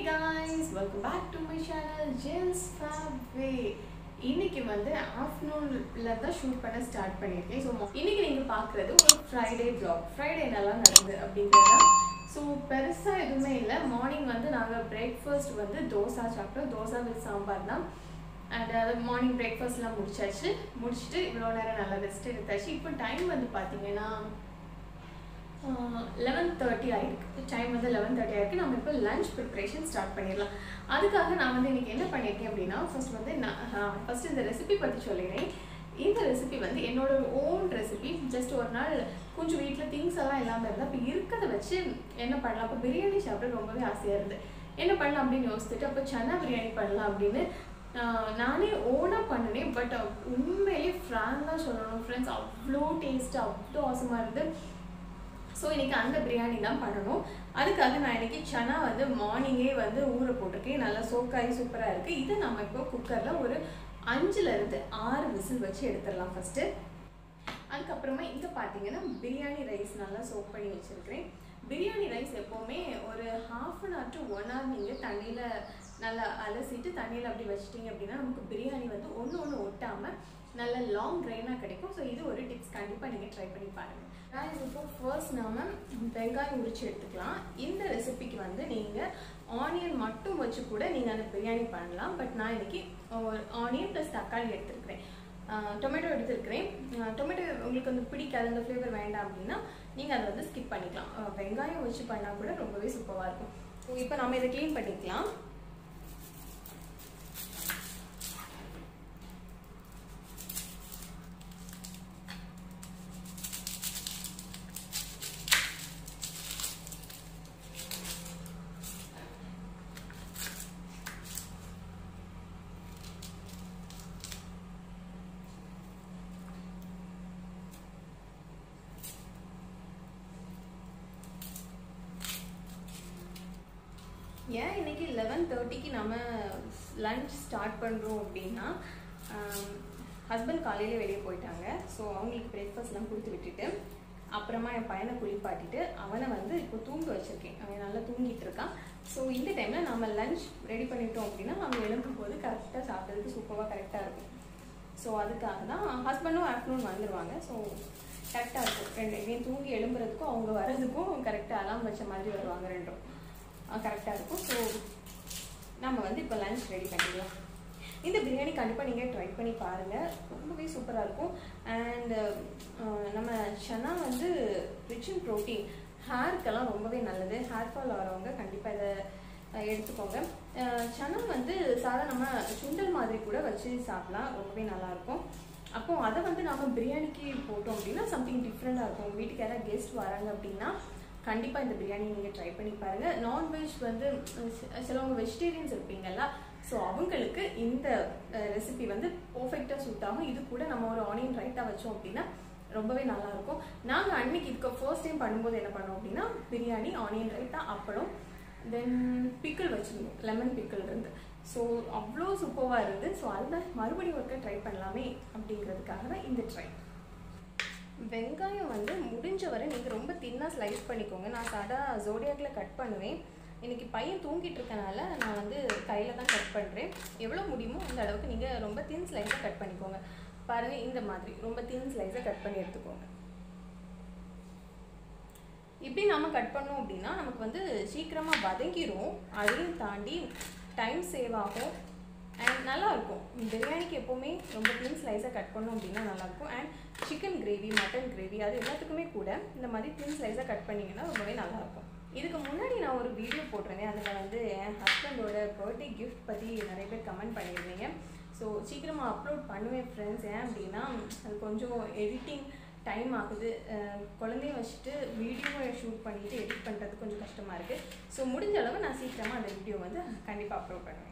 guys welcome back to my channel Jill's Fab Way இன்னைக்கு வந்து ஆஃப்டர்நூன்ல தான் ஷூட் பண்ண ஸ்டார்ட் பண்ணியிருக்கேன் ஸோ இன்னைக்கு நீங்கள் பார்க்குறது ஒரு ஃப்ரைடே vlog ஃப்ரைடே நல்லா நடந்தது அப்படிங்கிறது ஸோ பெருசாக எதுவுமே இல்லை மார்னிங் வந்து நாங்கள் பிரேக்ஃபாஸ்ட் வந்து தோசை சாப்பிட்டோம் தோசை வித் சாம்பார் தான் அண்ட் அது மார்னிங் பிரேக்ஃபாஸ்ட்லாம் முடிச்சாச்சு முடிச்சுட்டு இவ்வளோ நேரம் நல்லா ரெஸ்ட் எடுத்தாச்சு இப்போ டைம் வந்து பார்த்தீங்கன்னா லெவன் தேர்ட்டி ஆயிருக்கு டைம் வந்து லெவன் தேர்ட்டி ஆயிருக்கு நம்ம இப்போ லஞ்ச் ப்ரிப்ரேஷன் ஸ்டார்ட் பண்ணிடலாம் அதுக்காக நான் வந்து இன்னைக்கு என்ன பண்ணியிருக்கேன் அப்படின்னா ஃபர்ஸ்ட் வந்து நான் ஃபர்ஸ்ட் இந்த ரெசிபி பற்றி சொல்லிடுறேன் இந்த ரெசிபி வந்து என்னோட ஓன் ரெசிபி ஜஸ்ட் ஒரு நாள் கொஞ்சம் வீட்டில் திங்ஸ் எல்லாம் இல்லாமல் இருந்தால் இப்போ இருக்கிறத வச்சு என்ன பண்ணலாம் அப்போ பிரியாணி சாப்பிட ரொம்பவே ஆசையாக இருந்தது என்ன பண்ணலாம் அப்படின்னு யோசிச்சுட்டு அப்போ சன்னா பிரியாணி பண்ணலாம் அப்படின்னு ஆஹ் நானே ஓனாக பண்ணினேன் பட் உண்மையிலேயே ஃப்ராங்காக சொல்லணும் ஃப்ரெண்ட்ஸ் அவ்வளோ டேஸ்ட்டு அவ்வளோ அவசமாக இருந்து ஸோ இன்னைக்கு அந்த பிரியாணி தான் பண்ணணும் அதுக்காக நான் இன்னைக்கு சனா வந்து மார்னிங்கே வந்து ஊற போட்டிருக்கேன் நல்லா சோக்காய் சூப்பராக இருக்குது இதை நம்ம இப்போ குக்கரில் ஒரு அஞ்சுலேருந்து ஆறு விசில் வச்சு எடுத்துடலாம் ஃபஸ்ட்டு அதுக்கப்புறமா இங்கே பார்த்தீங்கன்னா பிரியாணி ரைஸ் நல்லா சோக் பண்ணி வச்சுருக்கிறேன் பிரியாணி ரைஸ் எப்போவுமே ஒரு half an hour to one hour நீங்கள் தண்ணியில் நல்லா அலசிட்டு தண்ணியில் அப்படி வச்சிட்டிங்க அப்படின்னா நமக்கு பிரியாணி வந்து ஒன்று ஒன்று ஒட்டாமல் நல்ல லாங் கிரைனாக கிடைக்கும் ஸோ இது ஒரு டிப்ஸ் கண்டிப்பாக நீங்கள் ட்ரை பண்ணி பாருங்கள் ரைஸ் இப்போ ஃபர்ஸ்ட் நாம வெங்காயம் உரிச்சு எடுத்துக்கலாம் இந்த ரெசிபிக்கு வந்து நீங்கள் ஆனியன் மட்டும் வச்சு கூட நீங்கள் அந்த பிரியாணி பண்ணலாம் பட் நான் இன்னைக்கு ஒரு ஆனியன் ப்ளஸ் தக்காளி எடுத்துருக்கிறேன் டொமேட்டோ எடுத்துருக்கிறேன் டொமேட்டோ உங்களுக்கு வந்து பிடிக்காது அந்த ஃப்ளேவர் வேண்டாம் அப்படின்னா நீங்கள் அதை வந்து ஸ்கிப் பண்ணிக்கலாம் அஹ் வெங்காயம் வச்சு பண்ணால் கூட ரொம்பவே சூப்பராக இருக்கும் ஸோ இப்போ நம்ம இதை க்ளீன் பண்ணிக்கலாம் ஏன் இன்னைக்கு லெவன் தேர்ட்டிக்கு நம்ம லஞ்ச் ஸ்டார்ட் பண்ணுறோம் அப்படின்னா ஹஸ்பண்ட் காலையில் வெளியே போயிட்டாங்க ஸோ அவங்களுக்கு பிரேக்ஃபாஸ்ட்லாம் கொடுத்து விட்டுட்டு அப்புறமா என் பையனை குளிப்பாட்டிட்டு அவனை வந்து இப்போ தூங்க வச்சிருக்கேன் அவன் நல்லா தூங்கிட்டு இருக்கான் ஸோ இந்த டைமில் நம்ம லஞ்ச் ரெடி பண்ணிட்டோம் அப்படின்னா அவங்க எழும்பும் போது கரெக்டாக சாப்பிட்றதுக்கு சூப்பராக கரெக்டாக இருக்கும் ஸோ அதுக்காக தான் ஹஸ்பண்டும் ஆஃப்டர்நூன் வந்துடுவாங்க ஸோ கரெக்டாக இருக்கும் ரெண்டு இவன் தூங்கி எழும்புறதுக்கும் அவங்க வர்றதுக்கும் கரெக்டாக அலாம் வச்ச மாதிரி வருவாங்க ரெண்டும் கரெக்டாக இருக்கும் ஸோ நம்ம வந்து இப்போ லஞ்ச் ரெடி பண்ணிடலாம் இந்த பிரியாணி கண்டிப்பாக நீங்கள் ட்ரை பண்ணி பாருங்கள் ரொம்பவே சூப்பராக இருக்கும் அண்ட் நம்ம சனா வந்து ரிச் இன் ப்ரோட்டீன் ஹேர்க்கெல்லாம் ரொம்பவே நல்லது ஹேர் ஃபால் வரவங்க கண்டிப்பாக இதை அஹ், எடுத்துக்கோங்க அஹ், சனா வந்து சாதாரணமாக சுண்டல் மாதிரி கூட வச்சு சாப்பிடலாம் ரொம்பவே நல்லாயிருக்கும் அப்போ அதை வந்து நம்ம பிரியாணிக்கு போட்டோம் அப்படின்னா சம்திங் டிஃப்ரெண்ட்டாக இருக்கும் உங்கள் வீட்டுக்கு யாராவது கெஸ்ட் வராங்க அப்படின்னா கண்டிப்பாக இந்த பிரியாணி நீங்கள் ட்ரை பண்ணி பாருங்கள் நான்வெஜ் வந்து அஹ், சிலவங்க வெஜிடேரியன்ஸ் இருப்பீங்கல்ல ஸோ அவங்களுக்கு இந்த ரெசிபி வந்து பர்ஃபெக்டாக சூட் ஆகும் இது கூட நம்ம ஒரு ஆனியன் ரைத்தா வச்சோம் அப்படின்னா ரொம்பவே நல்லா இருக்கும் நாங்கள் அன்னைக்கு இதுக்கு ஃபர்ஸ்ட் டைம் பண்ணும்போது என்ன பண்ணோம் அப்படின்னா பிரியாணி ஆனியன் ரைத்தா அப்பளம் தென் பிக்கிள் வச்சுருந்தோம் லெமன் பிக்கிள் இருந்து ஸோ அவ்வளோ சூப்பராக இருந்து ஸோ அதில் மறுபடியும் ஒருக்க ட்ரை பண்ணலாமே அப்படிங்கிறதுக்காக தான் இந்த ட்ரை வெங்காயம் வந்து முடிஞ்ச வரை நீங்கள் ரொம்ப தின்னாக ஸ்லைஸ் பண்ணிக்கோங்க நான் சாதா ஜோடியாக்கில் கட் பண்ணுவேன் இன்னைக்கு பையன் தூங்கிட்டு இருக்கனால நான் வந்து கையில் தான் கட் பண்ணுறேன் எவ்வளோ முடியுமோ அந்த அளவுக்கு நீங்கள் ரொம்ப தின் ஸ்லைஸாக கட் பண்ணிக்கோங்க பாருங்கள் இந்த மாதிரி ரொம்ப தின் ஸ்லைஸாக கட் பண்ணி எடுத்துக்கோங்க இப்படி நம்ம கட் பண்ணோம் அப்படின்னா நமக்கு வந்து சீக்கிரமாக வதங்கிரும் அதையும் தாண்டி டைம் சேவ் ஆகும் அண்ட் நல்லா இருக்கும் பிரியாணிக்கு எப்போவுமே ரொம்ப தின் ஸ்லைஸாக கட் பண்ணோம் அப்படின்னா நல்லாயிருக்கும் and chicken gravy mutton gravy அது எல்லாத்துக்குமே கூட இந்த மாதிரி தின் ஸ்லைஸாக கட் பண்ணிங்கன்னா ரொம்பவே நல்லாயிருக்கும் இதுக்கு முன்னாடி நான் ஒரு வீடியோ போட்டிருந்தேன் அதில் வந்து என் ஹஸ்பண்டோட பர்த்டே கிஃப்ட் பற்றி நிறைய பேர் கமெண்ட் பண்ணியிருந்தீங்க ஸோ சீக்கிரமாக அப்லோட் பண்ணுவேன் ஃப்ரெண்ட்ஸ் ஏன் அப்படின்னா அது கொஞ்சம் எடிட்டிங் டைம் ஆகுது அஹ் குழந்தைய வச்சுட்டு வீடியோவை ஷூட் பண்ணிவிட்டு எடிட் பண்ணுறது கொஞ்சம் கஷ்டமாக இருக்குது ஸோ முடிஞ்ச அளவு நான் சீக்கிரமாக அந்த வீடியோ வந்து கண்டிப்பாக அப்லோட் பண்ணுவேன்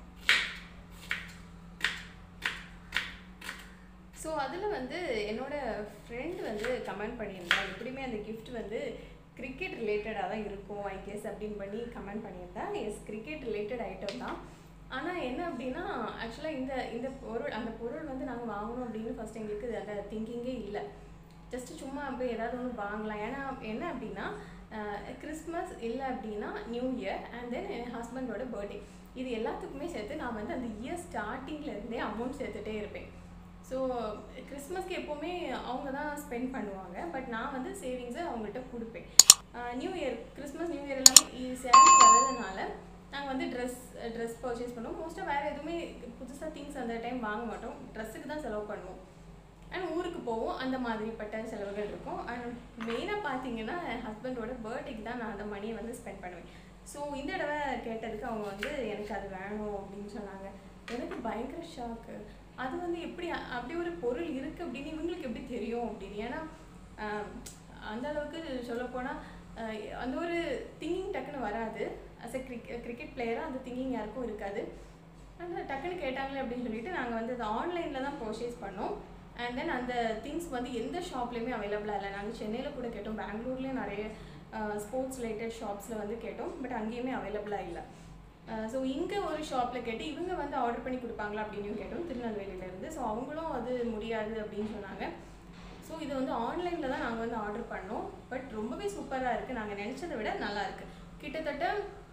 ஸோ அதில் வந்து என்னோட ஃப்ரெண்ட் வந்து கமெண்ட் பண்ணியிருந்தா எப்படியுமே அந்த gift வந்து கிரிக்கெட் ரிலேட்டடாக தான் இருக்கும் ஐ கெஸ் அப்படின்னு பண்ணி கமெண்ட் பண்ணியிருந்தா எஸ் கிரிக்கெட் ரிலேட்டட் ஐட்டம் தான் ஆனால் என்ன அப்படின்னா ஆக்சுவலாக இந்த இந்த பொருள் அந்த பொருள் வந்து நாங்கள் வாங்கணும் அப்படின்னு ஃபஸ்ட் எங்களுக்கு அந்த திங்கிங்கே இல்லை ஜஸ்ட் சும்மா போய் ஏதாவது ஒன்று வாங்கலாம் ஏன்னா என்ன அப்படின்னா கிறிஸ்மஸ் இல்லை அப்படின்னா நியூ இயர் அண்ட் தென் என் ஹஸ்பண்டோட பர்த்டே இது எல்லாத்துக்குமே சேர்த்து நான் வந்து அந்த இயர் ஸ்டார்டிங்லேருந்தே அமௌண்ட் சேர்த்துட்டே இருப்பேன் ஸோ கிறிஸ்மஸ்க்கு எப்போவுமே அவங்க தான் ஸ்பெண்ட் பண்ணுவாங்க பட் நான் வந்து சேவிங்ஸை அவங்கள்ட்ட கொடுப்பேன் new year Christmas new year எல்லாமே சேர்ந்து வர்றதுனால நாங்கள் வந்து ட்ரெஸ் ட்ரெஸ் பர்ச்சேஸ் பண்ணுவோம் மோஸ்ட்டாக வேறு எதுவுமே புதுசாக திங்ஸ் அந்த டைம் வாங்க மாட்டோம் ட்ரெஸ்ஸுக்கு தான் செலவு பண்ணுவோம் அண்ட் ஊருக்கு போவோம் அந்த மாதிரிப்பட்ட செலவுகள் இருக்கும் அண்ட் மெயினாக பார்த்தீங்கன்னா என் ஹஸ்பண்டோட பர்த்டேக்கு தான் நான் அந்த மணியை வந்து ஸ்பெண்ட் பண்ணுவேன் ஸோ இந்த தடவை கேட்டதுக்கு அவங்க வந்து எனக்கு அது வேணும் அப்படின்னு சொன்னாங்க எனக்கு பயங்கர ஷாக்கு அது வந்து எப்படி அ- அப்படி ஒரு பொருள் இருக்குது அப்படின்னு இவங்களுக்கு எப்படி தெரியும் அப்படின்னு ஏன்னா ஆஹ், அந்த அளவுக்கு சொல்லப்போனால் அந்த ஒரு திங்கிங் டக்குன்னு வராது அஸ் எ கிரிக் கிரிக்கெட் பிளேயராக அந்த திங்கிங் யாருக்கும் இருக்காது ஆனால் டக்குன்னு கேட்டாங்களே அப்படின்னு சொல்லிட்டு நாங்கள் வந்து அது ஆன்லைனில் தான் பர்ச்சேஸ் பண்ணோம் அண்ட் தென் அந்த திங்ஸ் வந்து எந்த ஷாப்லேயுமே அவைலபிளாக இல்லை நாங்கள் சென்னையில் கூட கேட்டோம் பெங்களூர்லேயும் நிறைய ஸ்போர்ட்ஸ் ரிலேட்டட் ஷாப்ஸில் வந்து கேட்டோம் பட் அங்கேயுமே அவைலபிளாக இல்லை ஸோ இங்கே ஒரு ஷாப்பில் கேட்டு இவங்க வந்து ஆர்டர் பண்ணி கொடுப்பாங்களா அப்படின்னு கேட்டோம் திருநெல்வேலியிலேருந்து ஸோ அவங்களும் அது முடியாது அப்படின்னு சொன்னாங்க ஸோ இது வந்து ஆன்லைனில் தான் நாங்கள் வந்து ஆர்டர் பண்ணோம் பட் ரொம்பவே சூப்பராக இருக்குது நாங்கள் நினச்சதை விட நல்லா இருக்கு கிட்டத்தட்ட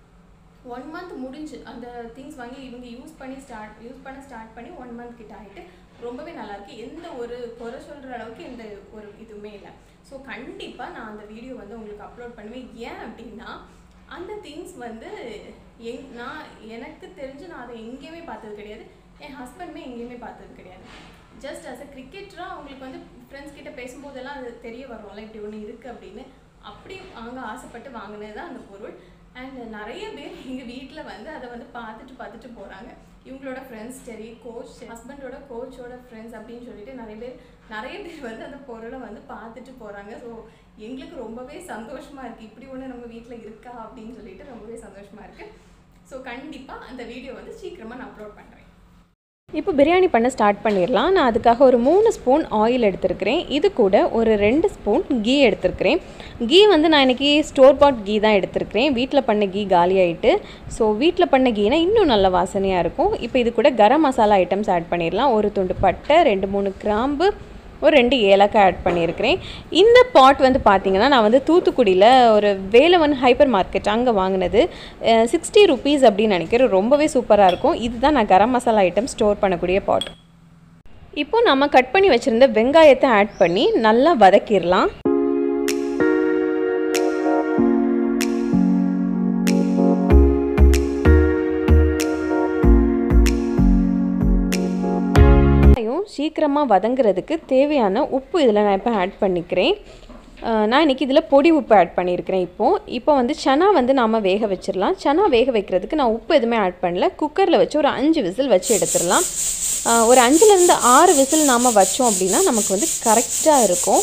ஒன் மந்த் முடிஞ்சு அந்த திங்ஸ் வாங்கி இவங்க யூஸ் பண்ணி ஸ்டார்ட் யூஸ் பண்ண ஸ்டார்ட் பண்ணி ஒன் மந்த் கிட்ட ஆகிட்டு ரொம்பவே நல்லா இருக்கு எந்த ஒரு குறை சொல்கிற அளவுக்கு எந்த ஒரு இதுவுமே இல்லை ஸோ கண்டிப்பாக நான் அந்த வீடியோ வந்து உங்களுக்கு அப்லோட் பண்ணுவேன் ஏன் அப்படின்னா அந்த திங்ஸ் வந்து எங் நான் எனக்கு தெரிஞ்சு நான் அதை எங்கேயுமே பார்த்தது கிடையாது என் ஹஸ்பண்டுமே எங்கேயுமே பார்த்தது கிடையாது ஜஸ்ட் அஸ் அ கிரிக்கெட்டராக அவங்களுக்கு வந்து ஃப்ரெண்ட்ஸ் கிட்ட பேசும்போதெல்லாம் அது தெரிய வரும்ல இப்படி ஒன்று இருக்குது அப்படின்னு அப்படி அவங்க ஆசைப்பட்டு வாங்கினது தான் அந்த பொருள் அண்ட் நிறைய பேர் எங்கள் வீட்டில் வந்து அதை வந்து பார்த்துட்டு பார்த்துட்டு போகிறாங்க இவங்களோட ஃப்ரெண்ட்ஸ் சரி கோச் ஹஸ்பண்டோட கோச்சோட ஃப்ரெண்ட்ஸ் அப்படின்னு சொல்லிட்டு நிறைய பேர் நிறைய பேர் வந்து அந்த பொருளை வந்து பார்த்துட்டு போகிறாங்க ஸோ எங்களுக்கு ரொம்பவே சந்தோஷமாக இருக்குது இப்படி ஒன்று நம்ம வீட்டில் இருக்கா அப்படின்னு சொல்லிட்டு ரொம்பவே சந்தோஷமாக இருக்குது ஸோ கண்டிப்பாக அந்த வீடியோ வந்து சீக்கிரமாக நான் அப்லோட் பண்ணுறேன் இப்போ பிரியாணி பண்ண ஸ்டார்ட் பண்ணிடலாம் நான் அதுக்காக ஒரு மூணு ஸ்பூன் ஆயில் எடுத்திருக்கிறேன் இது கூட ஒரு ரெண்டு ஸ்பூன் கீ எடுத்திருக்கிறேன் கீ வந்து நான் இன்றைக்கி ஸ்டோர் பாட் கீ தான் எடுத்திருக்கிறேன் வீட்டில் பண்ண கீ காலி ஆயிட்டு ஸோ வீட்டில் பண்ண கீனா இன்னும் நல்ல வாசனையாக இருக்கும் இப்போ இது கூட கரம் மசாலா ஐட்டம்ஸ் ஆட் பண்ணிடலாம் ஒரு துண்டு பட்டை ரெண்டு மூணு கிராம்பு ஒரு ரெண்டு ஏலக்காய் ஆட் பண்ணியிருக்கிறேன் இந்த பாட் வந்து பார்த்தீங்கன்னா நான் வந்து தூத்துக்குடியில் ஒரு வேலவன் ஹைப்பர் மார்க்கெட் அங்கே வாங்கினது சிக்ஸ்டி ருபீஸ் அப்படின்னு நினைக்கிறேன் ரொம்பவே சூப்பராக இருக்கும் இதுதான் நான் கரம் மசாலா ஐட்டம் ஸ்டோர் பண்ணக்கூடிய பாட் இப்போ நம்ம கட் பண்ணி வச்சுருந்த வெங்காயத்தை ஆட் பண்ணி நல்லா வதக்கிடலாம் வெங்காயம் சீக்கிரமாக வதங்குறதுக்கு தேவையான உப்பு இதில் நான் இப்போ ஆட் பண்ணிக்கிறேன் அஹ் நான் இன்றைக்கி இதில் பொடி உப்பு ஆட் பண்ணியிருக்கிறேன் இப்போது இப்போ வந்து சனா வந்து நாம் வேக வச்சிடலாம் சனா வேக வைக்கிறதுக்கு நான் உப்பு எதுவுமே ஆட் பண்ணல குக்கரில் வச்சு ஒரு அஞ்சு விசில் வச்சு எடுத்துடலாம் அஹ் ஒரு அஞ்சுலேருந்து ஆறு விசில் நாம் வச்சோம் அப்படின்னா நமக்கு வந்து கரெக்டாக இருக்கும்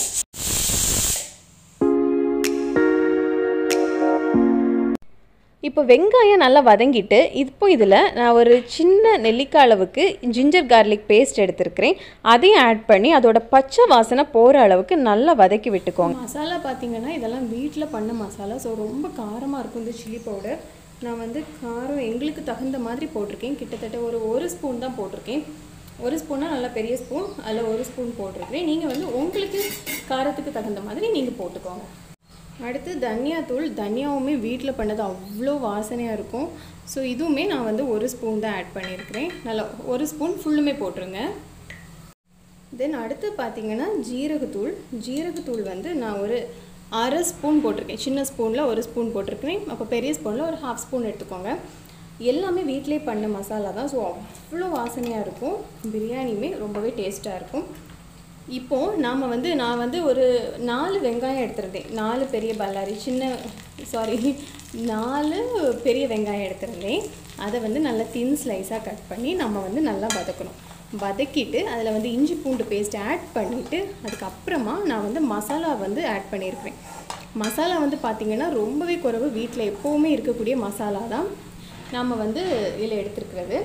இப்போ வெங்காயம் நல்லா வதங்கிட்டு இப்போ இதில் நான் ஒரு சின்ன நெல்லிக்காய் அளவுக்கு ஜிஞ்சர் கார்லிக் பேஸ்ட் எடுத்திருக்கிறேன் அதையும் ஆட் பண்ணி அதோட பச்சை வாசனை போகிற அளவுக்கு நல்லா வதக்கி விட்டுக்கோங்க மசாலா பார்த்தீங்கன்னா இதெல்லாம் வீட்டில் பண்ண மசாலா ஸோ ரொம்ப காரமாக இருக்கும் இந்த சில்லி பவுடர் நான் வந்து காரம் எங்களுக்கு தகுந்த மாதிரி போட்டிருக்கேன் கிட்டத்தட்ட ஒரு ஒரு ஸ்பூன் தான் போட்டிருக்கேன் ஒரு ஸ்பூன்னா நல்லா பெரிய ஸ்பூன் அதில் ஒரு ஸ்பூன் போட்டிருக்கிறேன் நீங்கள் வந்து உங்களுக்கு காரத்துக்கு தகுந்த மாதிரி நீங்கள் போட்டுக்கோங்க அடுத்து தனியாத்தூள் தனியாவுமே வீட்டில் பண்ணது அவ்வளோ வாசனையாக இருக்கும் ஸோ இதுவுமே நான் வந்து ஒரு ஸ்பூன் தான் ஆட் பண்ணியிருக்கிறேன் நல்லா ஒரு ஸ்பூன் ஃபுல்லுமே போட்டுருங்க தென் அடுத்து பார்த்தீங்கன்னா ஜீரகத்தூள் ஜீரகத்தூள் வந்து நான் ஒரு அரை ஸ்பூன் போட்டிருக்கேன் சின்ன ஸ்பூனில் ஒரு ஸ்பூன் போட்டிருக்கேன் அப்போ பெரிய ஸ்பூனில் ஒரு ஹாஃப் ஸ்பூன் எடுத்துக்கோங்க எல்லாமே வீட்டிலே பண்ண மசாலா தான் ஸோ அவ்வளோ வாசனையாக இருக்கும் பிரியாணியுமே ரொம்பவே டேஸ்ட்டாக இருக்கும் இப்போது நாம் வந்து நான் வந்து ஒரு நாலு வெங்காயம் எடுத்திருந்தேன் நாலு பெரிய பல்லாரி சின்ன சாரி நாலு பெரிய வெங்காயம் எடுத்திருந்தேன் அதை வந்து நல்லா தின் ஸ்லைஸாக கட் பண்ணி நம்ம வந்து நல்லா வதக்கணும் வதக்கிட்டு அதில் வந்து இஞ்சி பூண்டு பேஸ்ட் ஆட் பண்ணிவிட்டு அதுக்கப்புறமா நான் வந்து மசாலா வந்து ஆட் பண்ணியிருக்கிறேன் மசாலா வந்து பார்த்திங்கன்னா ரொம்பவே குறைவு வீட்டில் எப்போவுமே இருக்கக்கூடிய மசாலா தான் நாம் வந்து இதில் எடுத்துருக்கிறது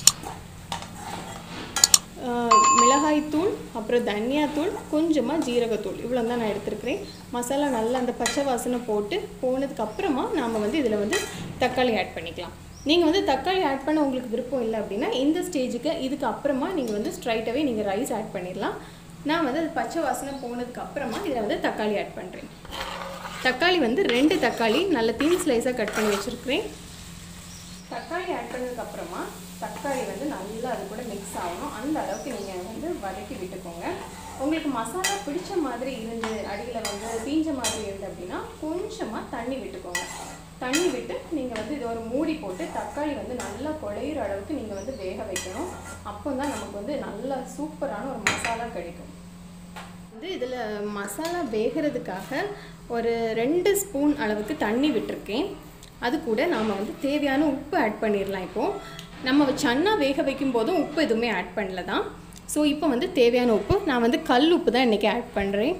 மிளகாய்த்தூள் அப்புறம் தனியாத்தூள் கொஞ்சமாக ஜீரகத்தூள் இவ்வளோ தான் நான் எடுத்துருக்கிறேன் மசாலா நல்லா அந்த பச்சை வாசனை போட்டு போனதுக்கு அப்புறமா நாம் வந்து இதில் வந்து தக்காளி ஆட் பண்ணிக்கலாம் நீங்கள் வந்து தக்காளி ஆட் பண்ண உங்களுக்கு விருப்பம் இல்லை அப்படின்னா இந்த ஸ்டேஜுக்கு இதுக்கு அப்புறமா நீங்கள் வந்து ஸ்ட்ரைட்டாகவே நீங்கள் ரைஸ் ஆட் பண்ணிடலாம் நான் வந்து அது பச்சை வாசனை போனதுக்கு அப்புறமா இதில் வந்து தக்காளி ஆட் பண்ணுறேன் தக்காளி வந்து ரெண்டு தக்காளி நல்ல தீன் ஸ்லைஸாக கட் பண்ணி வச்சுருக்கிறேன் தக்காளி ஆட் பண்ணதுக்கப்புறமா தக்காளி வந்து நல்லா அது கூட மிக்ஸ் ஆகணும் அந்த அளவுக்கு நீங்கள் வந்து வதக்கி விட்டுக்கோங்க உங்களுக்கு மசாலா பிடிச்ச மாதிரி இருந்து அடியில் வந்து தீஞ்ச மாதிரி இருந்து அப்படின்னா கொஞ்சமாக தண்ணி விட்டுக்கோங்க தண்ணி விட்டு நீங்கள் வந்து இது ஒரு மூடி போட்டு தக்காளி வந்து நல்லா குழையிற அளவுக்கு நீங்கள் வந்து வேக வைக்கணும் அப்போ தான் நமக்கு வந்து நல்ல சூப்பரான ஒரு மசாலா கிடைக்கும் வந்து இதில் மசாலா வேகிறதுக்காக ஒரு ரெண்டு ஸ்பூன் அளவுக்கு தண்ணி விட்டுருக்கேன் அது கூட நாம் வந்து தேவையான உப்பு ஆட் பண்ணிடலாம் இப்போது நம்ம சன்னா வேக வைக்கும் போதும் உப்பு எதுவுமே ஆட் பண்ணல தான் ஸோ இப்போ வந்து தேவையான உப்பு நான் வந்து கல் உப்பு தான் இன்றைக்கி ஆட் பண்ணுறேன்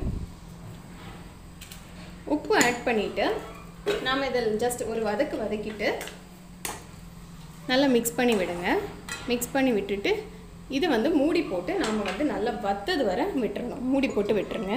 உப்பு ஆட் பண்ணிவிட்டு நாம் இதில் ஜஸ்ட் ஒரு வதக்கு வதக்கிட்டு நல்லா மிக்ஸ் பண்ணி விடுங்க மிக்ஸ் பண்ணி விட்டுட்டு இது வந்து மூடி போட்டு நாம் வந்து நல்லா வத்தது வர விட்டுறணும் மூடி போட்டு விட்டுருங்க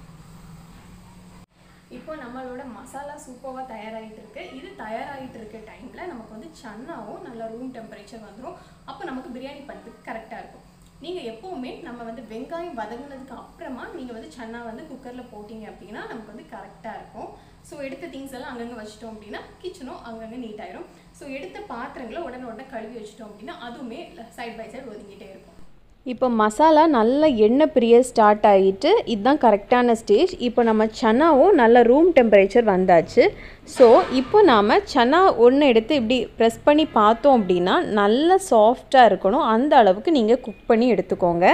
இப்போ நம்மளோட மசாலா சூப்பராக தயாராகிட்டு இருக்கு இது தயாராகிட்டு இருக்க டைமில் நமக்கு வந்து சன்னாவும் நல்லா ரூம் டெம்பரேச்சர் வந்துடும் அப்போ நமக்கு பிரியாணி பண்ணுறதுக்கு கரெக்டாக இருக்கும் நீங்கள் எப்போவுமே நம்ம வந்து வெங்காயம் வதங்கினதுக்கு அப்புறமா நீங்கள் வந்து சன்னா வந்து குக்கரில் போட்டிங்க அப்படின்னா நமக்கு வந்து கரெக்டாக இருக்கும் ஸோ எடுத்த திங்ஸ் எல்லாம் அங்கங்கே வச்சிட்டோம் அப்படின்னா கிச்சனும் அங்கங்கே நீட் ஆயிரும் ஸோ எடுத்த பாத்திரங்களை உடனே உடனே கழுவி வச்சிட்டோம் அப்படின்னா அதுவுமே சைட் பை சைடு ஒதுங்கிட்டே இருக்கும் இப்போ மசாலா நல்ல எண்ணெய் பிரிய ஸ்டார்ட் ஆகிட்டு இதுதான் கரெக்டான ஸ்டேஜ் இப்போ நம்ம சன்னாவும் நல்ல ரூம் டெம்பரேச்சர் வந்தாச்சு ஸோ இப்போ நாம் சன்னா ஒன்று எடுத்து இப்படி ப்ரெஸ் பண்ணி பார்த்தோம் அப்படின்னா நல்ல சாஃப்டாக இருக்கணும் அந்த அளவுக்கு நீங்கள் குக் பண்ணி எடுத்துக்கோங்க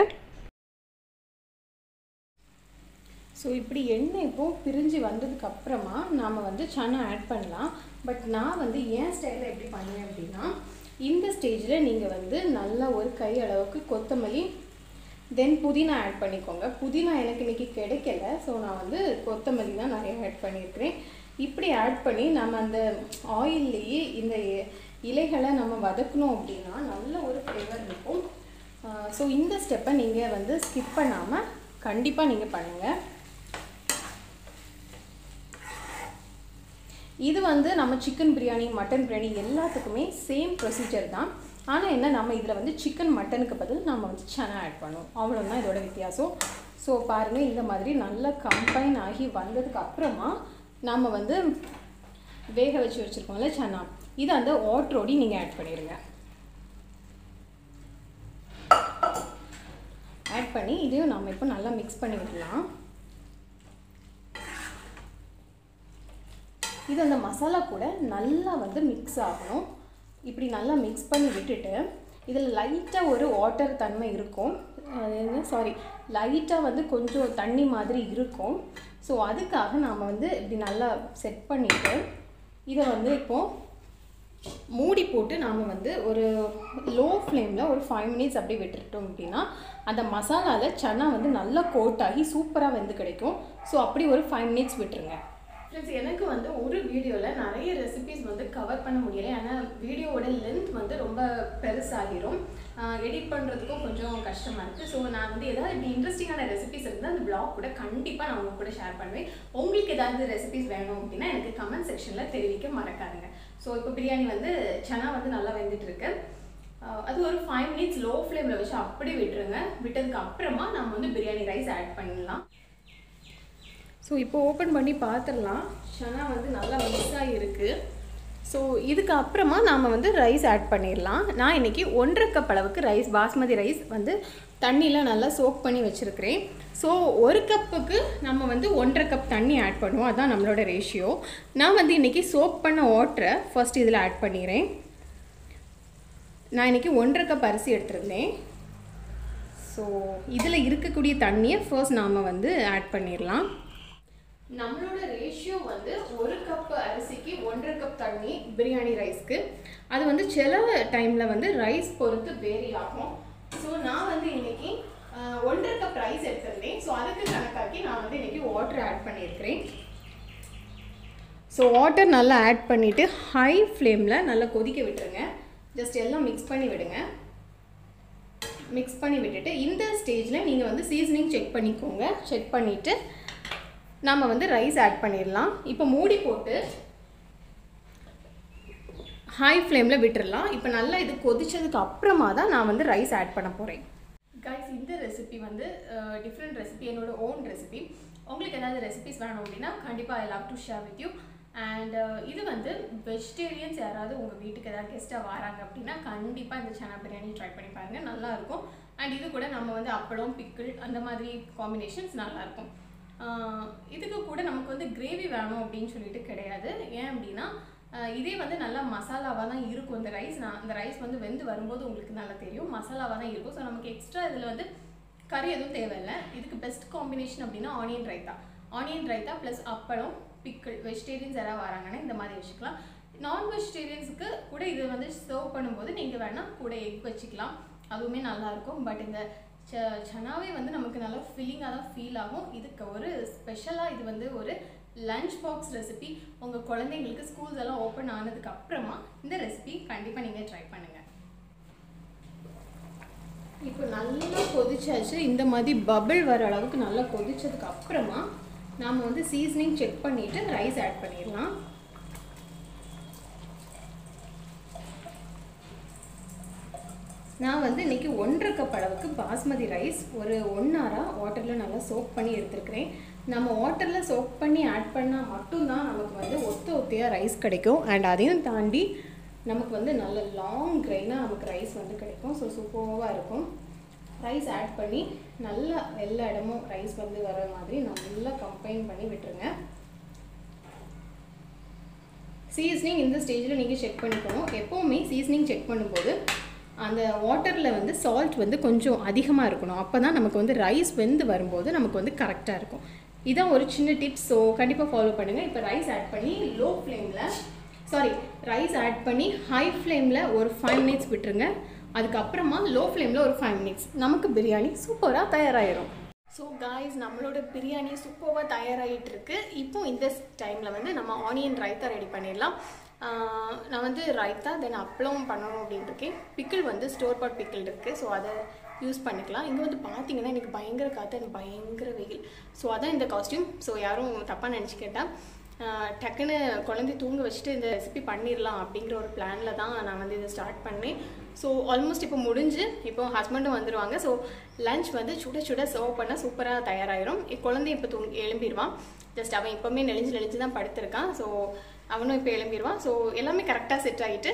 ஸோ இப்படி எண்ணெய் இப்போ பிரிஞ்சு வந்ததுக்கு அப்புறமா நாம் வந்து சன்னா ஆட் பண்ணலாம் பட் நான் வந்து ஏன் ஸ்டைலில் எப்படி பண்ணுவேன் அப்படின்னா இந்த ஸ்டேஜில் நீங்கள் வந்து நல்லா ஒரு கை அளவுக்கு கொத்தமல்லி தென் புதினா ஆட் பண்ணிக்கோங்க புதினா எனக்கு இன்றைக்கி கிடைக்கல ஸோ நான் வந்து கொத்தமல்லி தான் நிறைய ஆட் பண்ணியிருக்கிறேன் இப்படி ஆட் பண்ணி நம்ம அந்த ஆயில்லையே இந்த இலைகளை நம்ம வதக்கணும் அப்படின்னா நல்ல ஒரு ஃப்ளேவர் இருக்கும் ஸோ இந்த ஸ்டெப்பை நீங்கள் வந்து ஸ்கிப் பண்ணாமல் கண்டிப்பாக நீங்கள் பண்ணுங்கள் இது வந்து நம்ம சிக்கன் பிரியாணி மட்டன் பிரியாணி எல்லாத்துக்குமே சேம் ப்ரொசீஜர் தான் ஆனால் என்ன நம்ம இதில் வந்து சிக்கன் மட்டனுக்கு பதில் நம்ம வந்து சனா ஆட் பண்ணுவோம் அவ்வளோதான் இதோட வித்தியாசம் ஸோ பாருங்கள் இந்த மாதிரி நல்லா கம்பைன் ஆகி வந்ததுக்கு அப்புறமா நாம் வந்து வேக வச்சு வச்சுருக்கோம்ல சனா இதை அந்த ஓட்டரோடி நீங்கள் ஆட் பண்ணிடுங்க ஆட் பண்ணி இதையும் நம்ம இப்போ நல்லா மிக்ஸ் பண்ணி விடலாம் இது அந்த மசாலா கூட நல்லா வந்து மிக்ஸ் ஆகணும் இப்படி நல்லா மிக்ஸ் பண்ணி விட்டுட்டு இதில் லைட்டாக ஒரு வாட்டர் தன்மை இருக்கும் சாரி லைட்டாக வந்து கொஞ்சம் தண்ணி மாதிரி இருக்கும் ஸோ அதுக்காக நாம் வந்து இப்படி நல்லா செட் பண்ணிவிட்டு இதை வந்து இப்போது மூடி போட்டு நாம் வந்து ஒரு லோ ஃப்ளேமில் ஒரு ஃபைவ் மினிட்ஸ் அப்படியே விட்டுட்டோம் அப்படின்னா அந்த மசாலாவில் சன்னா வந்து நல்லா கோட் ஆகி சூப்பராக வந்து கிடைக்கும் ஸோ அப்படி ஒரு ஃபைவ் மினிட்ஸ் விட்டுருங்க ஃப்ரெண்ட்ஸ் எனக்கு வந்து ஒரு வீடியோவில் நிறைய ரெசிபிஸ் வந்து கவர் பண்ண முடியல ஏன்னா வீடியோவோட லென்த் வந்து ரொம்ப பெருசாகிரும் எடிட் பண்ணுறதுக்கும் கொஞ்சம் கஷ்டமாக இருக்குது ஸோ நான் வந்து ஏதாவது இப்படி இன்ட்ரெஸ்டிங்கான ரெசிபிஸ் இருந்தால் அந்த பிளாக் கூட கண்டிப்பாக நான் உங்க கூட ஷேர் பண்ணுவேன் உங்களுக்கு ஏதாவது ரெசிபிஸ் வேணும் அப்படின்னா எனக்கு கமெண்ட் செக்ஷனில் தெரிவிக்க மறக்காதுங்க ஸோ இப்போ பிரியாணி வந்து சனா வந்து நல்லா வெந்துட்டு இருக்கு அது ஒரு ஃபைவ் மினிட்ஸ் லோ ஃப்ளேமில் வச்சு அப்படியே விட்டுருங்க விட்டதுக்கு அப்புறமா நம்ம வந்து பிரியாணி ரைஸ் ஆட் பண்ணிடலாம் ஸோ இப்போ ஓப்பன் பண்ணி பார்த்துடலாம் சனா வந்து நல்லா மிக்ஸ் ஆகிருக்கு ஸோ இதுக்கு அப்புறமா நாம் வந்து ரைஸ் ஆட் பண்ணிடலாம் நான் இன்றைக்கி ஒன்றரை கப் அளவுக்கு ரைஸ் பாஸ்மதி ரைஸ் வந்து தண்ணியில் நல்லா சோக் பண்ணி வச்சுருக்கிறேன் ஸோ ஒரு கப்புக்கு நம்ம வந்து ஒன்றரை கப் தண்ணி ஆட் பண்ணுவோம் அதுதான் நம்மளோட ரேஷியோ நான் வந்து இன்றைக்கி சோக் பண்ண வாட்டரை ஃபஸ்ட் இதில் ஆட் பண்ணிடுறேன் நான் இன்றைக்கி ஒன்றரை கப் அரிசி எடுத்திருந்தேன் ஸோ இதில் இருக்கக்கூடிய தண்ணியை ஃபர்ஸ்ட் நாம் வந்து ஆட் பண்ணிடலாம் நம்மளோட ரேஷியோ வந்து ஒரு கப் அரிசிக்கு ஒன்றரை கப் தண்ணி பிரியாணி ரைஸ்க்கு அது வந்து சில டைமில் வந்து ரைஸ் பொறுத்து வேரி ஆகும் ஸோ நான் வந்து இன்னைக்கு ஆஹ், ஒன்றரை கப் ரைஸ் எடுத்திருந்தேன் ஸோ அதுக்கு கணக்காக்கி நான் வந்து இன்னைக்கு வாட்டர் ஆட் பண்ணியிருக்கிறேன் ஸோ வாட்டர் நல்லா ஆட் பண்ணிவிட்டு ஹை ஃப்ளேமில் நல்லா கொதிக்க விட்டுருங்க ஜஸ்ட் எல்லாம் மிக்ஸ் பண்ணி விடுங்க மிக்ஸ் பண்ணி விட்டுட்டு இந்த ஸ்டேஜில் நீங்கள் வந்து சீசனிங் செக் பண்ணிக்கோங்க செக் பண்ணிவிட்டு நம்ம வந்து ரைஸ் ஆட் பண்ணிடலாம் இப்போ மூடி போட்டு ஹை ஃப்ளேமில் விட்டுறலாம் இப்போ நல்லா இது கொதிச்சதுக்கு அப்புறமா தான் நான் வந்து ரைஸ் ஆட் பண்ண போகிறேன் கைஸ் இந்த ரெசிபி வந்து டிஃப்ரெண்ட் ரெசிபி என்னோட ஓன் ரெசிபி உங்களுக்கு ஏதாவது ரெசிபிஸ் வேணும் அப்படின்னா கண்டிப்பாக I love to share with you and இது வந்து வெஜிடேரியன்ஸ் யாராவது உங்கள் வீட்டுக்கு ஏதாவது கெஸ்ட்டாக வராங்க அப்படின்னா கண்டிப்பாக இந்த சனா பிரியாணி ட்ரை பண்ணி பாருங்கள் நல்லாயிருக்கும் அண்ட் இது கூட நம்ம வந்து அப்பளம் பிக்கிள் அந்த மாதிரி காம்பினேஷன்ஸ் நல்லாயிருக்கும் ஆஹ் இதுக்கு கூட நமக்கு வந்து கிரேவி வேணும் அப்படின்னு சொல்லிட்டு கிடையாது ஏன் அப்படின்னா ஆஹ் இதே வந்து நல்லா மசாலாவாக தான் இருக்கும் இந்த ரைஸ் நான் இந்த ரைஸ் வந்து வெந்து வரும்போது உங்களுக்கு நல்லா தெரியும் மசாலாவாக தான் இருக்கும் ஸோ நமக்கு எக்ஸ்ட்ரா இதில் வந்து கறி எதுவும் தேவையில்லை இதுக்கு பெஸ்ட் காம்பினேஷன் அப்படின்னா onion raita onion raita plus appalam pickle vegetarians யாராவது வராங்கன்னா இந்த மாதிரி வச்சுக்கலாம் நான் வெஜிடேரியன்ஸுக்கு கூட இது வந்து சர்வ் பண்ணும்போது நீங்கள் வேணால் கூட எக் வச்சுக்கலாம் அதுவுமே நல்லாயிருக்கும் பட் இந்த ச சனாவே வந்து நமக்கு நல்லா ஃபில்லிங்காக தான் ஃபீல் ஆகும் இதுக்கு ஒரு ஸ்பெஷலாக இது வந்து ஒரு லஞ்ச் பாக்ஸ் ரெசிபி உங்கள் குழந்தைங்களுக்கு ஸ்கூல்ஸ் எல்லாம் ஓப்பன் ஆனதுக்கு அப்புறமா இந்த ரெசிபி கண்டிப்பாக நீங்கள் ட்ரை பண்ணுங்கள் இப்போ நல்லா கொதிச்சாச்சு இந்த மாதிரி பபிள் வர அளவுக்கு நல்லா கொதிச்சதுக்கு அப்புறமா நாம் வந்து சீசனிங் செக் பண்ணிவிட்டு ரைஸ் ஆட் பண்ணிடலாம் நான் வந்து இன்னைக்கு ஒன்றரை கப் அளவுக்கு பாஸ்மதி ரைஸ் ஒரு ஒன் ஹவராக வாட்டரில் நல்லா சோக் பண்ணி எடுத்துருக்கிறேன் நம்ம வாட்டரில் சோக் பண்ணி ஆட் பண்ணால் மட்டும்தான் நமக்கு வந்து ஒத்த ஒத்தையாக ரைஸ் கிடைக்கும் அண்ட் அதையும் தாண்டி நமக்கு வந்து நல்ல லாங் கிரெயினாக நமக்கு ரைஸ் வந்து கிடைக்கும் ஸோ சூப்பராக இருக்கும் ரைஸ் ஆட் பண்ணி நல்லா எல்லா இடமும் ரைஸ் வந்து வர மாதிரி நல்லா கம்பைன் பண்ணி விட்டுருங்க சீசனிங் இந்த ஸ்டேஜில் நீங்கள் செக் பண்ணிக்கணும் எப்போவுமே சீசனிங் செக் பண்ணும்போது அந்த வாட்டரில் வந்து சால்ட் வந்து கொஞ்சம் அதிகமாக இருக்கணும் அப்போ தான் நமக்கு வந்து ரைஸ் வெந்து வரும்போது நமக்கு வந்து கரெக்டாக இருக்கும் இதான் ஒரு சின்ன டிப்ஸ் ஸோ கண்டிப்பாக ஃபாலோ பண்ணுங்கள் இப்போ ரைஸ் ஆட் பண்ணி லோ ஃப்ளேமில் சாரி ரைஸ் ஆட் பண்ணி ஹை ஃப்ளேமில் ஒரு ஃபைவ் மினிட்ஸ் விட்டுருங்க அதுக்கப்புறமா லோ ஃப்ளேமில் ஒரு ஃபைவ் மினிட்ஸ் நமக்கு பிரியாணி சூப்பராக தயாராகிடும் ஸோ காய்ஸ் நம்மளோட பிரியாணி சூப்பராக தயாராகிட்டு இருக்கு இப்போ இந்த டைமில் வந்து நம்ம ஆனியன் ரைத்தா ரெடி பண்ணிடலாம் ஆஹ் நான் வந்து ரைத்தா தென் அப்பளம் பண்ணணும் அப்படின்னு இருக்கேன் பிக்கிள் வந்து ஸ்டோர் பாட் பிக்கிள் இருக்குது ஸோ அதை யூஸ் பண்ணிக்கலாம் இங்கே வந்து பார்த்தீங்கன்னா எனக்கு பயங்கர காற்று எனக்கு பயங்கர வெயில் ஸோ அதான் இந்த காஸ்டியூம் ஸோ யாரும் தப்பாக நினச்சிக்கிட்டா டக்குன்னு குழந்தை தூங்க வச்சுட்டு இந்த ரெசிபி பண்ணிடலாம் அப்படிங்கிற ஒரு பிளானில் தான் நான் வந்து இதை ஸ்டார்ட் பண்ணேன் ஸோ ஆல்மோஸ்ட் இப்போ முடிஞ்சு இப்போ ஹஸ்பண்டும் வந்துடுவாங்க ஸோ லஞ்ச் வந்து சுட சுட சர்வ் பண்ண சூப்பராக தயாராகிரும் என் குழந்தை இப்போ தூங்கி எழும்பிடுவான் ஜஸ்ட் அவன் இப்போவுமே நெளிஞ்சு நெளிஞ்சு தான் படுத்திருக்கான் ஸோ அவனும் இப்போ எழும்பிடுவான் ஸோ எல்லாமே கரெக்டாக செட் ஆகிட்டு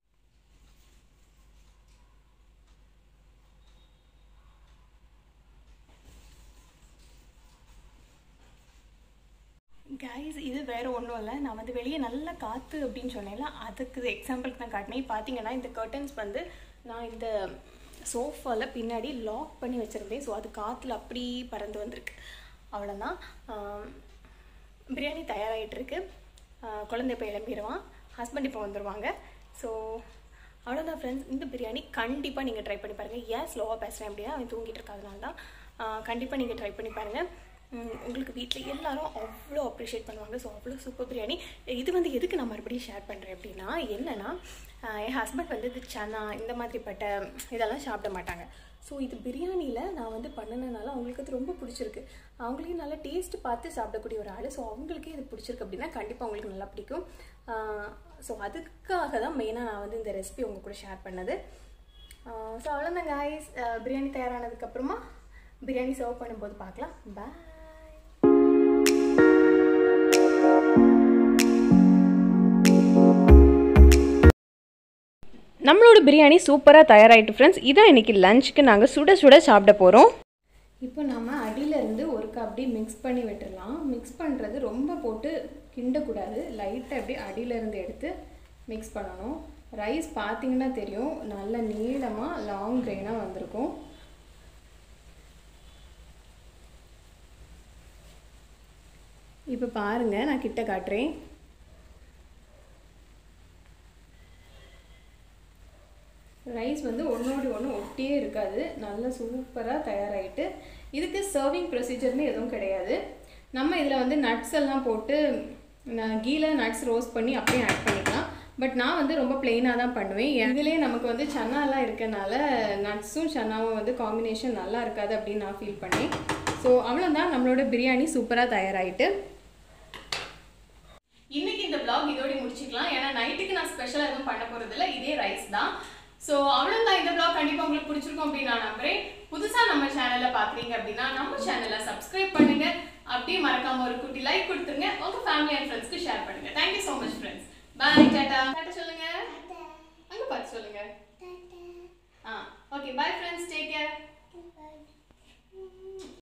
கைஸ் இது வேற ஒன்றும் இல்லை நான் வந்து வெளியே நல்ல காற்று அப்படின்னு சொன்னேன்ல அதுக்கு எக்ஸாம்பிளுக்கு தான் காட்டினேன் பார்த்தீங்கன்னா இந்த கர்டன்ஸ் வந்து நான் இந்த சோஃபாவில் பின்னாடி லாக் பண்ணி வச்சுருந்தேன் ஸோ அது காற்றுல அப்படி பறந்து வந்திருக்கு அவ்வளோதான் ஆம், பிரியாணி தயாராகிட்டு இருக்கு ஆஹ் குழந்தை இப்போ எழும்பிடுவான் ஹஸ்பண்ட் இப்போ வந்துடுவாங்க ஸோ அவ்வளோதான் ஃப்ரெண்ட்ஸ் இந்த பிரியாணி கண்டிப்பாக நீங்கள் ட்ரை பண்ணி பாருங்கள் ஏன் ஸ்லோவாக பேசுகிறேன் அப்படின்னா அவன் தூங்கிட்டு இருக்கிறதுனால தான் கண்டிப்பாக நீங்கள் ட்ரை பண்ணி பாருங்கள் உம், உங்களுக்கு வீட்டில் எல்லாரும் அவ்வளோ அப்ரிஷியேட் பண்ணுவாங்க ஸோ அவ்வளோ சூப்பர் பிரியாணி இது வந்து எதுக்கு நான் மறுபடியும் ஷேர் பண்ணுறேன் அப்படின்னா என்னென்னா என் ஹஸ்பண்ட் வந்து இது சனா இந்த மாதிரிப்பட்ட இதெல்லாம் சாப்பிட மாட்டாங்க ஸோ இது பிரியாணியில் நான் வந்து பண்ணினனால அவங்களுக்கு அது ரொம்ப பிடிச்சிருக்கு அவங்களையும் நல்லா டேஸ்ட் பார்த்து சாப்பிடக்கூடிய ஒரு ஆள் ஸோ அவங்களுக்கே இது பிடிச்சிருக்கு அப்படின்னா கண்டிப்பாக அவங்களுக்கு நல்லா பிடிக்கும் ஸோ அதுக்காக தான் மெயினாக நான் வந்து இந்த ரெசிபி உங்கள் கூட ஷேர் பண்ணது ஸோ அவ்வளோதான் காய்ஸ் பிரியாணி தயாரானதுக்கப்புறமா பிரியாணி சர்வ் பண்ணும்போது பார்க்கலாம் பாய் நம்மளோட பிரியாணி சூப்பராக தயாராகிட்டு ஃப்ரெண்ட்ஸ் இதான் இன்றைக்கி லஞ்சுக்கு நாங்கள் சுட சுட சாப்பிட போகிறோம் இப்போ நம்ம அடியில இருந்து ஒருக்கா அப்படியே மிக்ஸ் பண்ணி விட்டுறலாம் மிக்ஸ் பண்ணுறது ரொம்ப போட்டு கிண்டக்கூடாது லைட்டாக அப்படியே அடியில இருந்து எடுத்து மிக்ஸ் பண்ணணும் ரைஸ் பார்த்தீங்கன்னா தெரியும் நல்ல நீளமாக லாங் கிரெயினாக வந்திருக்கும் இப்போ பாருங்க நான் கிட்ட காட்டுறேன் ரைஸ் வந்து ஒன்றோடு ஒன்று ஒட்டியே இருக்காது நல்ல சூப்பராக தயாராகிட்டு இதுக்கு சர்விங் ப்ரொசீஜர்னு எதுவும் கிடையாது நம்ம இதில் வந்து நட்ஸ் எல்லாம் போட்டு நான் கீல நட்ஸ் ரோஸ்ட் பண்ணி அப்படியே ஆட் பண்ணிக்கலாம் பட் நான் வந்து ரொம்ப பிளெயினாக தான் பண்ணுவேன் இதுலேயே நமக்கு வந்து சன்னாலாம் இருக்கனால நட்ஸும் சன்னாவும் வந்து காம்பினேஷன் நல்லா இருக்காது அப்படின்னு நான் ஃபீல் பண்ணேன் ஸோ அவ்வளோதான் நம்மளோட பிரியாணி சூப்பராக தயாராகிட்டு இன்னைக்கு இந்த vlog இதோட முடிச்சுக்கலாம் ஏன்னா நைட்டுக்கு நான் ஸ்பெஷலாக எதுவும் பண்ண போறது இல்ல இதே ரைஸ் தான் ஸோ அவ்வளோதான் இந்த vlog கண்டிப்பாக உங்களுக்கு பிடிச்சிருக்கும் அப்படின்னு நான் நம்புறேன் புதுசாக நம்ம சேனலை பார்க்குறீங்க அப்படின்னா நம்ம சேனலை சப்ஸ்கிரைப் பண்ணுங்க அப்படியே மறக்காம ஒரு குட்டி லைக் கொடுத்துருங்க உங்க ஃபேமிலி அண்ட் ஃப்ரெண்ட்ஸ்க்கு ஷேர் பண்ணுங்க thank you so much friends bye tata tata சொல்லுங்க அங்க பார்த்து சொல்லுங்க ஆ okay bye friends take care